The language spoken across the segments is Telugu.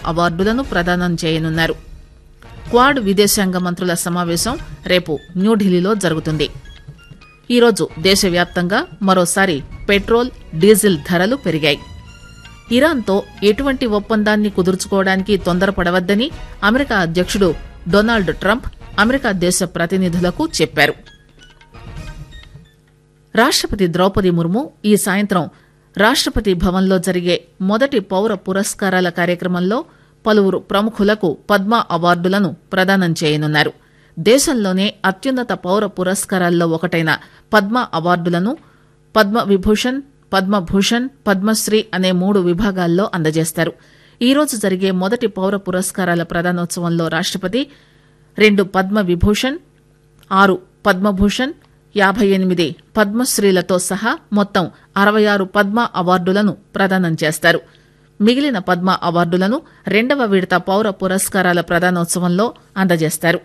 అవార్డులను ప్రదానం చేయనున్నారు క్వాడ్ విదేశాంగ మంత్రుల సమావేశం రేపు న్యూఢిల్లీలో జరుగుతుంది ఈరోజు దేశవ్యాప్తంగా మరోసారి పెట్రోల్ డీజిల్ ధరలు పెరిగాయి ఇరాన్తో ఎటువంటి ఒప్పందాన్ని కుదుర్చుకోవడానికి తొందరపడవద్దని అమెరికా అధ్యక్షుడు డొనాల్డ్ ట్రంప్ అమెరికా దేశ ప్రతినిధులకు చెప్పారు రాష్టపతి ద్రౌపది ముర్ము ఈ సాయంత్రం రాష్టపతి భవన్లో జరిగే మొదటి పౌర పురస్కారాల కార్యక్రమంలో పలువురు ప్రముఖులకు పద్మ అవార్డులను ప్రదానం చేయనున్నారు దేశంలోనే అత్యున్నత పౌర పురస్కారాల్లో ఒకటైన పద్మ అవార్డులను పద్మ విభూషణ్ పద్మభూషణ్ పద్మశ్రీ అనే మూడు విభాగాల్లో అందజేస్తారు ఈ రోజు జరిగే మొదటి పౌర పురస్కారాల ప్రదానోత్సవంలో రాష్టపతి రెండు పద్మ విభూషణ్ ఆరు పద్మభూషణ్ యాభై ఎనిమిది పద్మశ్రీలతో సహా మొత్తం అరవై ఆరు పద్మ అవార్డులను ప్రదానం చేస్తారు మిగిలిన పద్మ అవార్డులను రెండవ విడత పౌర పురస్కారాల ప్రదానోత్సవంలో అందజేస్తారు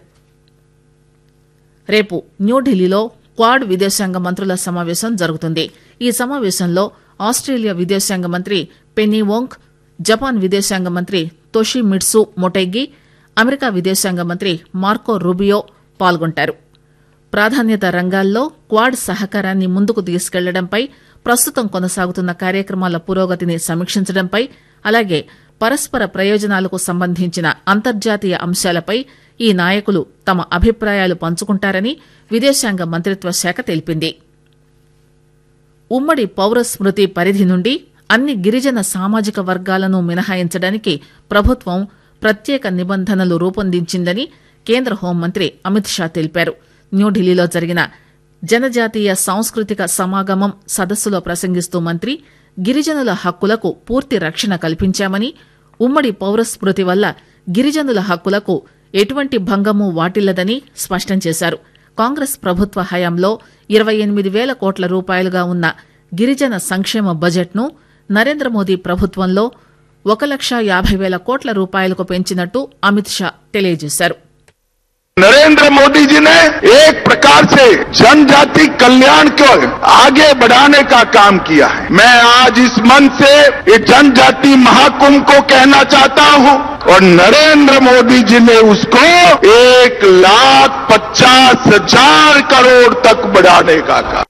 రేపు న్యూఢిల్లీలో క్వాడ్ విదేశాంగ మంత్రుల సమావేశం జరుగుతుంది ఈ సమావేశంలో ఆస్ట్రేలియా విదేశాంగ మంత్రి పెన్నీ వోంగ్ జపాన్ విదేశాంగ మంత్రి తోషిమిట్సు మొటెగి అమెరికా విదేశాంగ మంత్రి మార్కో రూబియో పాల్గొంటారు ప్రాధాన్యత రంగాల్లో క్వాడ్ సహకారాన్ని ముందుకు తీసుకెళ్లడంపై ప్రస్తుతం కొనసాగుతున్న కార్యక్రమాల పురోగతిని సమీక్షించడంపై అలాగే పరస్పర ప్రయోజనాలకు సంబంధించిన అంతర్జాతీయ అంశాలపై ఈ నాయకులు తమ అభిప్రాయాలు పంచుకుంటారని విదేశాంగ మంత్రిత్వ శాఖ తెలిపింది ఉమ్మడి పౌర స్మృతి పరిధి నుండి అన్ని గిరిజన సామాజిక వర్గాలను మినహాయించడానికి ప్రభుత్వం ప్రత్యేక నిబంధనలు రూపొందించిందని కేంద్ర హోంమంత్రి అమిత్ షా తెలిపారు న్యూఢిల్లీలో జరిగిన జనజాతీయ సాంస్కృతిక సమాగమం సదస్సులో ప్రసంగిస్తూ మంత్రి గిరిజనుల హక్కులకు పూర్తి రక్షణ కల్పించామని ఉమ్మడి పౌర స్మృతి వల్ల గిరిజనుల హక్కులకు ఎటువంటి భంగము వాటిల్లదని స్పష్టం చేశారు కాంగ్రెస్ ప్రభుత్వ హయాంలో ఇరవై ఎనిమిది వేల కోట్ల రూపాయలుగా ఉన్న గిరిజన సంక్షేమ బడ్జెట్ను నరేంద్ర మోదీ ప్రభుత్వంలో ఒక లక్ష యాభై వేల కోట్ల రూపాయలకు పెంచినట్టు అమిత్ షా తెలియజేశారు नरेंद्र मोदी जी ने एक प्रकार से जनजाति कल्याण को आगे बढ़ाने का काम किया है मैं आज इस मन से इस जनजाति महाकुंभ को कहना चाहता हूं और नरेंद्र मोदी जी ने उसको एक लाख पचास हजार करोड़ तक बढ़ाने का काम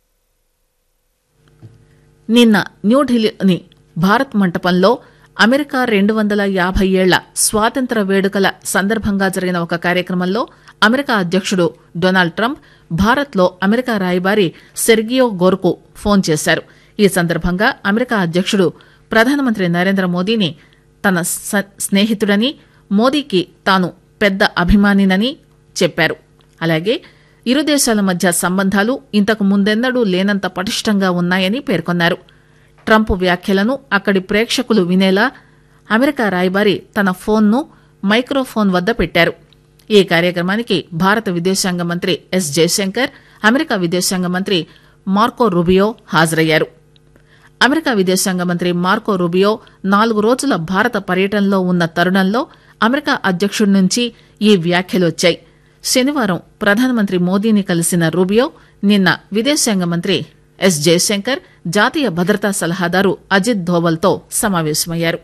నిన్న న్యూఢిల్లీని భారత్ మంటపంలో అమెరికా రెండు వందల యాభై ఏళ్ల స్వాతంత్ర వేడుకల సందర్భంగా జరిగిన ఒక కార్యక్రమంలో అమెరికా అధ్యక్షుడు డొనాల్డ్ ట్రంప్ భారత్లో అమెరికా రాయబారి సెర్గియో గోర్కు ఫోన్ చేశారు ఈ సందర్భంగా అమెరికా అధ్యక్షుడు ప్రధానమంత్రి నరేంద్ర మోదీని తన స- స్నేహితుడని మోదీకి తాను పెద్ద అభిమానినని చెప్పారు అలాగే ఇరు దేశాల మధ్య సంబంధాలు ఇంతకు ముందెన్నడూ లేనంత పటిష్టంగా ఉన్నాయని పేర్కొన్నారు ట్రంప్ వ్యాఖ్యలను అక్కడి ప్రేక్షకులు వినేలా అమెరికా రాయబారి తన ఫోన్ను మైక్రోఫోన్ వద్ద పెట్టారు ఈ కార్యక్రమానికి భారత విదేశాంగ మంత్రి ఎస్ జయశంకర్ అమెరికా విదేశాంగ మంత్రి మార్కో రుబియో హాజరయ్యారు అమెరికా విదేశాంగ మంత్రి మార్కో రూబియో నాలుగు రోజుల భారత పర్యటనలో ఉన్న తరుణంలో అమెరికా అధ్యక్షుడి నుంచి ఈ వ్యాఖ్యలొచ్చాయి శనివారం ప్రధానమంత్రి మోదీని కలిసిన రూబియో నిన్న విదేశాంగ మంత్రి ఎస్ జయశంకర్ జాతీయ భద్రతా సలహాదారు అజిత్ ధోవల్తో సమావేశమయ్యారు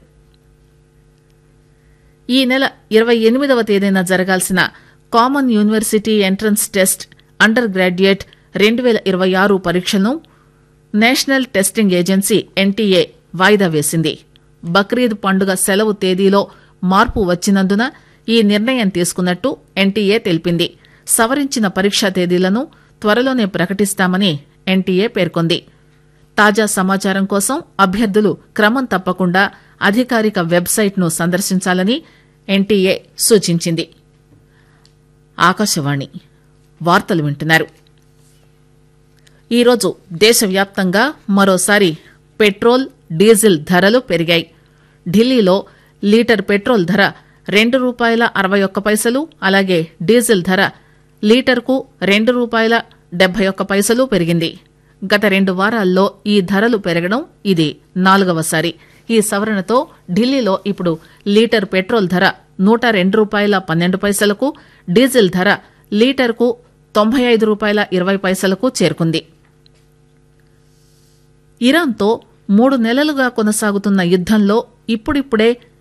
ఈ నెల ఇరవై ఎనిమిదవ తేదీన జరగాల్సిన common university entrance test undergraduate రెండు వేల ఇరవై ఆరు పరీక్షను నేషనల్ టెస్టింగ్ ఏజెన్సీ ఎన్టీఏ వాయిదా వేసింది బక్రీద్ పండుగ సెలవు తేదీలో మార్పు వచ్చినందున ఈ నిర్ణయం తీసుకున్నట్టు ఎన్టీఏ తెలిపింది సవరించిన పరీక్షా తేదీలను త్వరలోనే ప్రకటిస్తామని ఎన్టీఏ పేర్కొంది తాజా సమాచారం కోసం అభ్యర్థులు క్రమం తప్పకుండా అధికారిక వెబ్సైట్ను సందర్శించాలని ఎన్టీఏ సూచించింది ఆకాశవాణి వార్తలు వింటున్నారు ఈరోజు దేశవ్యాప్తంగా మరోసారి పెట్రోల్ డీజిల్ ధరలు పెరిగాయి ఢిల్లీలో లీటర్ పెట్రోల్ ధర రెండు రూపాయల అరవై ఒక్క పైసలు అలాగే డీజిల్ ధర లీటర్కు రెండు రూపాయల డెబ్బై ఒక్క పైసలు పెరిగింది గత రెండు వారాల్లో ఈ ధరలు పెరగడం ఇది నాలుగవసారి ఈ సవరణతో ఢిల్లీలో ఇప్పుడు లీటర్ పెట్రోల్ ధర నూట రెండు రూపాయల పన్నెండు పైసలకు డీజిల్ ధర లీటర్కు తొంభై ఐదు రూపాయల ఇరవై పైసలకు చేరుకుంది ఇరాన్తో మూడు నెలలుగా కొనసాగుతున్న యుద్దంలో ఇప్పుడిప్పుడే